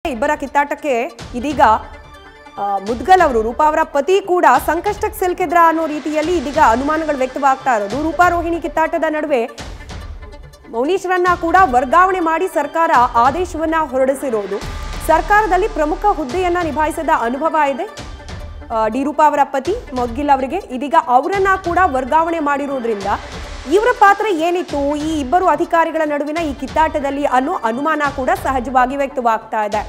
ಇಬ್ಬರ ಕಿತ್ತಾಟಕ್ಕೆ ಇದೀಗ ಆ, ಮುದ್ಗಲ್ ಅವರು ರೂಪಾ ಅವರ ಪತಿ ಕೂಡ ಸಂಕಷ್ಟಕ್ಕೆ ಸಿಲುಕಿದ್ರ ಅನ್ನೋ ರೀತಿಯಲ್ಲಿ ಇದೀಗ ಅನುಮಾನಗಳು ವ್ಯಕ್ತವಾಗ್ತಾ ಇರೋದು ರೂಪಾ ರೋಹಿಣಿ ಕಿತ್ತಾಟದ ನಡುವೆ ಮೌನೀಶ್ವರನ್ನ ಕೂಡ ವರ್ಗಾವಣೆ ಮಾಡಿ ಸರ್ಕಾರ ಆದೇಶವನ್ನ ಹೊರಡಿಸಿರೋದು ಸರ್ಕಾರದಲ್ಲಿ ಪ್ರಮುಖ ಹುದ್ದೆಯನ್ನ ನಿಭಾಯಿಸಿದ ಅನುಭವ ಇದೆ ಆ, ಡಿ ರೂಪಾ ಅವರ ಪತಿ ಮೊದ್ಗಿಲ್ ಅವರಿಗೆ ಇದೀಗ ಅವರನ್ನ ಕೂಡ ವರ್ಗಾವಣೆ ಮಾಡಿರೋದ್ರಿಂದ ಇವರ ಪಾತ್ರ ಏನಿತ್ತು ಈ ಇಬ್ಬರು ಅಧಿಕಾರಿಗಳ ನಡುವಿನ ಈ ಕಿತ್ತಾಟದಲ್ಲಿ ಅನ್ನೋ ಅನುಮಾನ ಕೂಡ ಸಹಜವಾಗಿ ವ್ಯಕ್ತವಾಗ್ತಾ ಇದೆ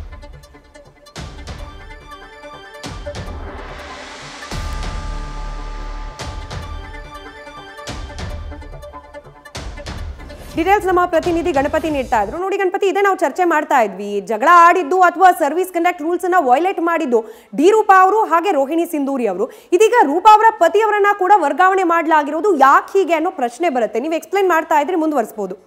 ಡೀಟೇಲ್ಸ್ ನಮ್ಮ ಪ್ರತಿನಿಧಿ ಗಣಪತಿ ನೀಡ್ತಾ ಇದ್ರು ನೋಡಿ ಗಣಪತಿ ಇದೇ ನಾವು ಚರ್ಚೆ ಮಾಡ್ತಾ ಇದ್ವಿ ಜಗಳ ಆಡಿದ್ದು ಅಥವಾ ಸರ್ವಿಸ್ ಕಂಡಕ್ಟ್ ರೂಲ್ಸ್ ಅನ್ನ ವೈಲೇಟ್ ಮಾಡಿದ್ದು ಡಿ ರೂಪಾ ಅವರು ಹಾಗೆ ರೋಹಿಣಿ ಸಿಂಧೂರಿ ಅವರು ಇದೀಗ ರೂಪಾ ಅವರ ಪತಿಯವರನ್ನ ಕೂಡ ವರ್ಗಾವಣೆ ಮಾಡಲಾಗಿರೋದು ಯಾಕೆ ಹೀಗೆ ಅನ್ನೋ ಪ್ರಶ್ನೆ ಬರುತ್ತೆ ನೀವು ಎಕ್ಸ್ಪ್ಲೈನ್ ಮಾಡ್ತಾ ಇದ್ರೆ ಮುಂದುವರಿಸಬಹುದು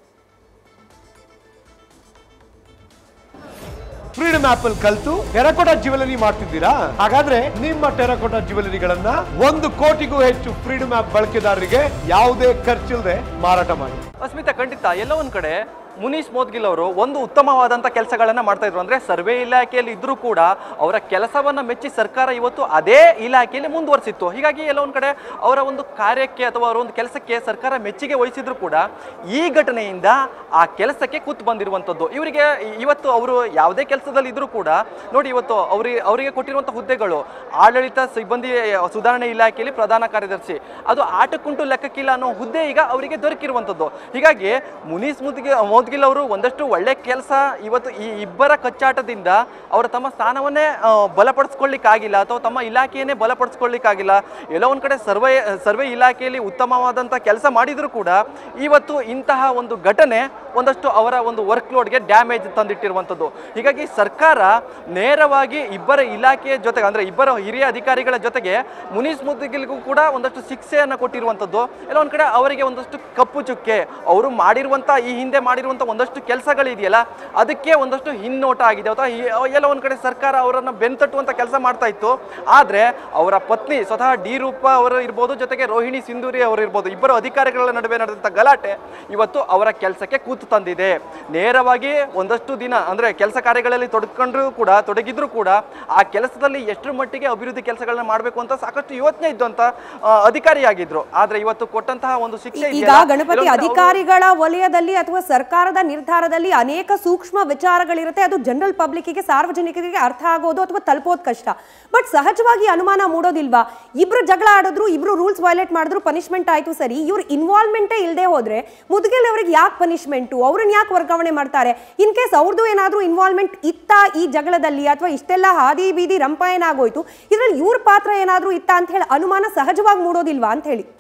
ಫ್ರೀಡಮ್ ಆಪ್ ಅಲ್ಲಿ ಕಲ್ತು ಟೆರಕೋಟಾ ಜ್ಯುವೆಲರಿ ಮಾಡ್ತಿದ್ದೀರಾ ಹಾಗಾದ್ರೆ ನಿಮ್ಮ ಟೆರಕೋಟಾ ಜ್ಯುವೆಲರಿಗಳನ್ನ ಒಂದು ಕೋಟಿಗೂ ಹೆಚ್ಚು ಫ್ರೀಡಮ್ ಆಪ್ ಬಳಕೆದಾರರಿಗೆ ಯಾವುದೇ ಖರ್ಚಿಲ್ಲದೆ ಮಾರಾಟ ಮಾಡಿ ಅಸ್ಮಿತಾ ಖಂಡಿತ ಎಲ್ಲೋ ಒಂದ್ ಕಡೆ ಮುನೀಶ್ ಮೋದ್ಗಿಲ್ ಅವರು ಒಂದು ಉತ್ತಮವಾದಂಥ ಕೆಲಸಗಳನ್ನ ಮಾಡ್ತಾ ಇದ್ರು ಅಂದ್ರೆ ಸರ್ವೆ ಇಲಾಖೆಯಲ್ಲಿ ಇದ್ರೂ ಕೂಡ ಅವರ ಕೆಲಸವನ್ನ ಮೆಚ್ಚಿ ಸರ್ಕಾರ ಇವತ್ತು ಅದೇ ಇಲಾಖೆಯಲ್ಲಿ ಮುಂದುವರಿಸಿತ್ತು ಹೀಗಾಗಿ ಎಲ್ಲ ಒಂದ್ ಕಡೆ ಅವರ ಒಂದು ಕಾರ್ಯಕ್ಕೆ ಅಥವಾ ಅವರ ಒಂದು ಕೆಲಸಕ್ಕೆ ಸರ್ಕಾರ ಮೆಚ್ಚುಗೆ ವಹಿಸಿದ್ರು ಕೂಡ ಈ ಘಟನೆಯಿಂದ ಆ ಕೆಲಸಕ್ಕೆ ಕೂತ್ ಬಂದಿರುವಂಥದ್ದು ಇವರಿಗೆ ಇವತ್ತು ಅವರು ಯಾವುದೇ ಕೆಲಸದಲ್ಲಿ ಇದ್ರೂ ಕೂಡ ನೋಡಿ ಇವತ್ತು ಅವರಿಗೆ ಅವರಿಗೆ ಕೊಟ್ಟಿರುವಂಥ ಹುದ್ದೆಗಳು ಆಡಳಿತ ಸಿಬ್ಬಂದಿ ಸುಧಾರಣೆ ಇಲಾಖೆಯಲ್ಲಿ ಪ್ರಧಾನ ಕಾರ್ಯದರ್ಶಿ ಅದು ಆಟಕ್ಕುಂಟು ಲೆಕ್ಕಕ್ಕಿಲ್ಲ ಅನ್ನೋ ಹುದ್ದೆ ಈಗ ಅವರಿಗೆ ದೊರಕಿರುವಂಥದ್ದು ಹೀಗಾಗಿ ಮುನೀಸ್ ಮುದ್ಗಿ ಮೋದ್ಗಿಲ್ ಅವರು ಒಂದಷ್ಟು ಒಳ್ಳೆ ಕೆಲಸ ಇವತ್ತು ಈ ಇಬ್ಬರ ಕಚ್ಚಾಟದಿಂದ ಅವರು ತಮ್ಮ ಸ್ಥಾನವನ್ನೇ ಆ, ಬಲಪಡಿಸ್ಕೊಳ್ಳಿಕ್ಕಾಗಿಲ್ಲ ಅಥವಾ ತಮ್ಮ ಇಲಾಖೆಯನ್ನೇ ಬಲಪಡಿಸ್ಕೊಳ್ಳಿಕ್ಕಾಗಿಲ್ಲ ಎಲ್ಲೋ ಒಂದು ಕಡೆ ಸರ್ವೆ ಸರ್ವೆ ಇಲಾಖೆಯಲ್ಲಿ ಉತ್ತಮವಾದಂಥ ಕೆಲಸ ಮಾಡಿದರೂ ಕೂಡ ಇವತ್ತು ಇಂತಹ ಒಂದು ಘಟನೆ ಒಂದಷ್ಟು ಅವರ ಒಂದು ವರ್ಕ್ ಲೋಡ್ಗೆ ಡ್ಯಾಮೇಜ್ ತಂದಿಟ್ಟಿರುವಂಥದ್ದು ಹೀಗಾಗಿ ಸರ್ಕಾರ ನೇರವಾಗಿ ಇಬ್ಬರ ಇಲಾಖೆಯ ಜೊತೆಗೆ ಅಂದರೆ ಇಬ್ಬರ ಹಿರಿಯ ಅಧಿಕಾರಿಗಳ ಜೊತೆಗೆ ಮುನೀಸ್ ಮುದ್ದಿಗಿಲ್ಗೂ ಕೂಡ ಒಂದಷ್ಟು ಶಿಕ್ಷೆಯನ್ನು ಕೊಟ್ಟಿರುವಂಥದ್ದು ಎಲ್ಲ ಒಂದು ಕಡೆ ಅವರಿಗೆ ಒಂದಷ್ಟು ಕಪ್ಪು ಚುಕ್ಕೆ ಅವರು ಮಾಡಿರುವಂಥ ಈ ಹಿಂದೆ ಮಾಡಿರುವಂಥ ಒಂದಷ್ಟು ಕೆಲಸಗಳಿದೆಯಲ್ಲ ಅದಕ್ಕೆ ಒಂದಷ್ಟು ಹಿನ್ನೋಟ ಆಗಿದೆ ಅಥವಾ ಈ- ಎಲ್ಲ ಒಂದು ಕಡೆ ಸರ್ಕಾರ ಅವರನ್ನು ಬೆನ್ತಟ್ಟುವಂಥ ಕೆಲಸ ಮಾಡ್ತಾ ಇತ್ತು ಆದರೆ ಅವರ ಪತ್ನಿ ಸ್ವತಃ ಡಿ ರೂಪ ಅವರು ಇರ್ಬೋದು ಜೊತೆಗೆ ರೋಹಿಣಿ ಸಿಂಧೂರಿ ಅವರು ಇರ್ಬೋದು ಇಬ್ಬರು ಅಧಿಕಾರಿಗಳ ನಡುವೆ ನಡೆದಂಥ ಗಲಾಟೆ ಇವತ್ತು ಅವರ ಕೆಲಸಕ್ಕೆ ಕೂತು ತಂದಿದೆ ನೇರವಾಗಿ ಒಂದಷ್ಟು ದಿನ ಅಂದರೆ ಕೆಲಸ ಕಾರ್ಯಗಳಲ್ಲಿ ತೊಡಕೊಂಡ್ರು ಕೂಡ ತೊಡಗಿದ್ರು ಕೂಡ ಆ ಕೆಲಸದಲ್ಲಿ ಎಷ್ಟರ ಮಟ್ಟಿಗೆ ಅಭಿವೃದ್ಧಿ ಕೆಲಸಗಳನ್ನ ಮಾಡಬೇಕು ಅಂತ ಸಾಕಷ್ಟು ಯೋಚನೆ ಇದ್ದಂತ ಆ, ಅಧಿಕಾರಿಯಾಗಿದ್ರು ಆದ್ರೆ ಇವತ್ತು ಕೊಟ್ಟಂತಹ ಒಂದು ಶಿಕ್ಷೆ ಈಗ ಇದೆಯಲ್ಲ, ಗಣಪತಿ ಕೆಲವೊಂದು ಅವ್ರು- ಅಧಿಕಾರಿಗಳ ವಲಯದಲ್ಲಿ ಅಥವಾ ಸರ್ಕಾರದ ನಿರ್ಧಾರದಲ್ಲಿ ಅನೇಕ ಸೂಕ್ಷ್ಮ ವಿಚಾರಗಳಿರುತ್ತೆ ಅದು ಜನರಲ್ ಪಬ್ಲಿಕ್ಕಿಗೆ ಸಾರ್ವಜನಿಕರಿಗೆ ಅರ್ಥ ಆಗೋದು ಅಥವಾ ತಲುಪೋದು ಕಷ್ಟ ಬಟ್ ಸಹಜವಾಗಿ ಅನುಮಾನ ಮೂಡೋದಿಲ್ವಾ ಇಬ್ರು ಜಗಳ ಆಡಿದ್ರು ಇಬ್ರು ರೂಲ್ಸ್ ವೈಲೇಟ್ ಮಾಡಿದ್ರು ಪನಿಷ್ಮೆಂಟ್ ಆಯ್ತು ಸರಿ ಇವ್ರ ಇನ್ವಾಲ್ವ್ಮೆಂಟೇ ಇಲ್ಲದೆ ಹೋದ್ರೆ ಮುದುಗೆಲ್ ಅವ್ರಿಗೆ ಯಾಕೆ ಪನಿಷ್ಮೆಂಟು ಅವ್ರನ್ನ ಯಾಕೆ ವರ್ಗಾವಣೆ ಮಾಡ್ತಾರೆ ಇನ್ ಕೇಸ್ ಅವ್ರದ್ದು ಏನಾದ್ರೂ ಇನ್ವಾಲ್ವ್ಮೆಂಟ್ ಇತ್ತ ಈ ಜಗಳದಲ್ಲಿ ಅಥವಾ ಇಷ್ಟೆಲ್ಲ ಹಾದಿ ಬೀದಿ ರಂಪ ಏನಾಗೋಯ್ತು ಇದ್ರಲ್ಲಿ ಇವ್ರ ಪಾತ್ರ ಏನಾದ್ರೂ ಇತ್ತ ಅಂತ ಹೇಳಿ ಅನುಮಾನ ಸಹಜವಾಗಿ ಮೂಡೋದಿಲ್ವಾ ಅಂತ ಹೇಳಿ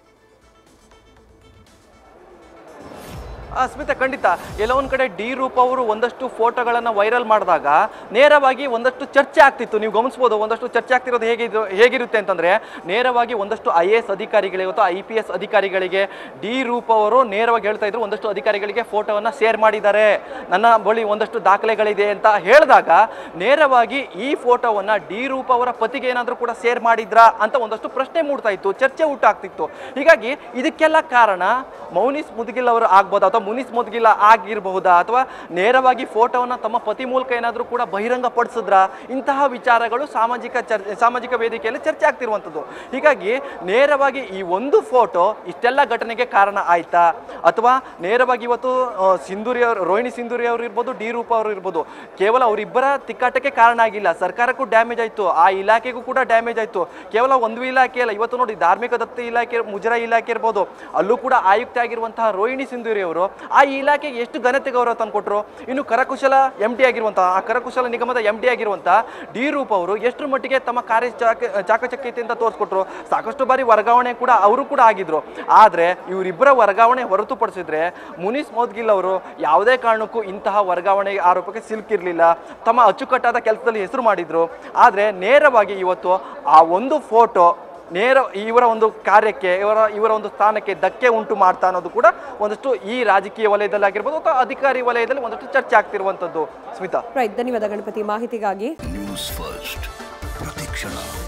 ಆ, ಸ್ಮಿತಾ ಖಂಡಿತ ಎಲ್ಲ ಒಂದ್ ಕಡೆ ಡಿ ರೂಪ್ ಅವರು ಒಂದಷ್ಟು ಫೋಟೋಗಳನ್ನ ವೈರಲ್ ಮಾಡಿದಾಗ ನೇರವಾಗಿ ಒಂದಷ್ಟು ಚರ್ಚೆ ಆಗ್ತಿತ್ತು ನೀವು ಗಮನಿಸ್ಬೋದು ಒಂದಷ್ಟು ಚರ್ಚೆ ಆಗ್ತಿರೋದು ಹೇಗಿದ್ದು ಹೇಗಿರುತ್ತೆ ಅಂತಂದ್ರೆ ನೇರವಾಗಿ ಒಂದಷ್ಟು ಐ ಎ ಎಸ್ ಅಧಿಕಾರಿಗಳಿಗೆ ಅಥವಾ ಐ ಪಿ ಎಸ್ ಅಧಿಕಾರಿಗಳಿಗೆ ಡಿ ರೂಪ್ ಅವರು ನೇರವಾಗಿ ಹೇಳ್ತಾ ಇದ್ರು ಒಂದಷ್ಟು ಅಧಿಕಾರಿಗಳಿಗೆ ಫೋಟೋವನ್ನ ಶೇರ್ ಮಾಡಿದ್ದಾರೆ ನನ್ನ ಬಳಿ ಒಂದಷ್ಟು ದಾಖಲೆಗಳಿದೆ ಅಂತ ಹೇಳಿದಾಗ ನೇರವಾಗಿ ಈ ಫೋಟೋವನ್ನ ಡಿ ರೂಪ್ ಅವರ ಪತಿಗೆ ಏನಾದರೂ ಕೂಡ ಶೇರ್ ಮಾಡಿದ್ರಾ ಅಂತ ಒಂದಷ್ಟು ಪ್ರಶ್ನೆ ಮೂಡ್ತಾ ಇತ್ತು ಚರ್ಚೆ ಆಗ್ತಿತ್ತು ಹೀಗಾಗಿ ಇದಕ್ಕೆಲ್ಲ ಕಾರಣ ಮೌನಿಸ್ ಮುದ್ಗಿಲ್ ಅವರು ಆಗ್ಬೋದಾ ಅಥವಾ ಮುನಿಸ್ ಮುದ್ಗಿಲ್ ಆಗಿರಬಹುದಾ ಅಥವಾ ನೇರವಾಗಿ ಫೋಟೋವನ್ನ ತಮ್ಮ ಪತಿ ಮೂಲಕ ಏನಾದರೂ ಕೂಡ ಬಹಿರಂಗ ಪಡಿಸಿದ್ರಾ ಇಂತಹ ವಿಚಾರಗಳು ಸಾಮಾಜಿಕ ಚರ್ಚೆ ಸಾಮಾಜಿಕ ವೇದಿಕೆಯಲ್ಲಿ ಚರ್ಚೆ ಆಗ್ತಿರುವಂಥದ್ದು ಹೀಗಾಗಿ ನೇರವಾಗಿ ಈ ಒಂದು ಫೋಟೋ ಇಷ್ಟೆಲ್ಲ ಘಟನೆಗೆ ಕಾರಣ ಆಯ್ತಾ ಅಥವಾ ನೇರವಾಗಿ ಇವತ್ತು ಆ, ಸಿಂಧೂರಿ ಅವರು ರೋಹಿಣಿ ಸಿಂಧೂರಿ ಅವರು ಇರ್ಬೋದು ಡಿ ರೂಪ ಅವರು ಇರ್ಬೋದು ಕೇವಲ ಅವರಿಬ್ಬರ ತಿಕ್ಕಾಟಕ್ಕೆ ಕಾರಣ ಆಗಿಲ್ಲ ಸರ್ಕಾರಕ್ಕೂ ಡ್ಯಾಮೇಜ್ ಆಯಿತು ಆ ಇಲಾಖೆಗೂ ಕೂಡ ಡ್ಯಾಮೇಜ್ ಆಯಿತು ಕೇವಲ ಒಂದು ಇಲಾಖೆ ಅಲ್ಲ ಇವತ್ತು ನೋಡಿ ಧಾರ್ಮಿಕ ದತ್ತಿ ಇಲಾಖೆ ಮುಜರಾ ಇಲಾಖೆ ಇರ್ಬೋದು ಅಲ್ಲೂ ಕೂಡ ಆಯುಕ್ತ ಆಗಿರುವಂತಹ ರೋಹಿಣಿ ಸಿಂಧೂರಿ ಅವರು ಆ ಇಲಾಖೆಗೆ ಎಷ್ಟು ಘನತೆ ಗೌರವ ತಂದುಕೊಟ್ರು ಇನ್ನು ಕರಕುಶಲ ಎಂ ಡಿ ಆಗಿರುವಂತಹ ಆ ಕರಕುಶಲ ನಿಗಮದ ಎಂ ಡಿ ಆಗಿರುವಂತಹ ಡಿ ರೂಪ್ ಅವರು ಎಷ್ಟರ ಮಟ್ಟಿಗೆ ತಮ್ಮ ಕಾರ್ಯ ಚಾಕ ಚಾಕಚಕ್ಯತೆಯಿಂದ ತೋರಿಸ್ಕೊಟ್ರು ಸಾಕಷ್ಟು ಬಾರಿ ವರ್ಗಾವಣೆ ಕೂಡ ಅವರು ಕೂಡ ಆಗಿದ್ರು ಆದರೆ ಇವರಿಬ್ಬರ ವರ್ಗಾವಣೆ ಹೊರತುಪಡಿಸಿದ್ರೆ ಮುನೀಸ್ ಮೋದ್ಗಿಲ್ ಅವರು ಯಾವುದೇ ಕಾರಣಕ್ಕೂ ಇಂತಹ ವರ್ಗಾವಣೆ ಆರೋಪಕ್ಕೆ ಸಿಲುಕಿರಲಿಲ್ಲ ತಮ್ಮ ಅಚ್ಚುಕಟ್ಟಾದ ಕೆಲಸದಲ್ಲಿ ಹೆಸರು ಮಾಡಿದ್ರು ಆದರೆ ನೇರವಾಗಿ ಇವತ್ತು ಆ ಒಂದು ಫೋಟೋ ನೇರ ಇವರ ಒಂದು ಕಾರ್ಯಕ್ಕೆ ಇವರ ಇವರ ಒಂದು ಸ್ಥಾನಕ್ಕೆ ಧಕ್ಕೆ ಉಂಟು ಮಾಡ್ತಾ ಅನ್ನೋದು ಕೂಡ ಒಂದಷ್ಟು ಈ ರಾಜಕೀಯ ವಲಯದಲ್ಲಿ ಆಗಿರ್ಬೋದು ಅಥವಾ ಅಧಿಕಾರಿ ವಲಯದಲ್ಲಿ ಒಂದಷ್ಟು ಚರ್ಚೆ ಆಗ್ತಿರುವಂಥದ್ದು ಸ್ಮಿತಾ ರೈಟ್ ಧನ್ಯವಾದ ಗಣಪತಿ ಮಾಹಿತಿಗಾಗಿ ನ್ಯೂಸ್ ಫಸ್ಟ್ ಪ್ರತಿಕ್ಷಣ